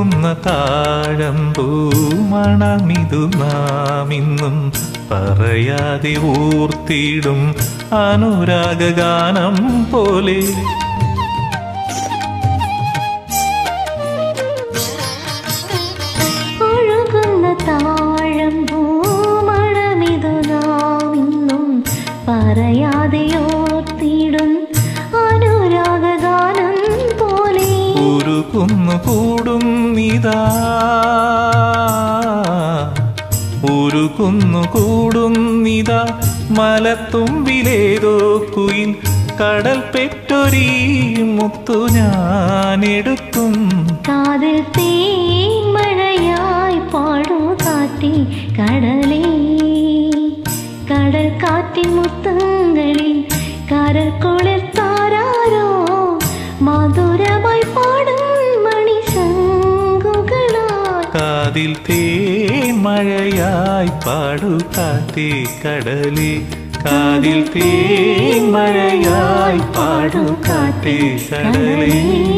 ഉരുകുന്ന താഴമ്പൂ മണമിതു നാമിന്നും പറയാതെ ഊർത്തിടും അനുരാഗഗാനം പോലെ ഒഴുകുന്ന താഴം ഭൂമണമിതു നാം ഇന്നും പറയാതെ ഓർത്തിടും അനുരാഗഗാനം പോലെ ഉരുകുന്നു കൂടും നിതാ ഉരുകുന്നു കൂടും നിതാ മലത്തുമ്പിലേതോ കുയിൽ കടൽ പെറ്റൊരീ മുത്തു ഞാനെടുക്കും കാതിൽ തേൻമഴയായി പാടൂ കാറ്റി കടലേ കടൽ കാറ്റിൻ മുത്തങ്ങളിൽ കരൽ കുളിർത്താരോ മധുരമായി പാടും മണിശങ്കുകളായി കാതിൽ തേൻ മഴയായി പാടു കാറ്റേ കടലേ കാതിൽ തേൻ മഴയായി പാടു കാറ്റേ കടലേ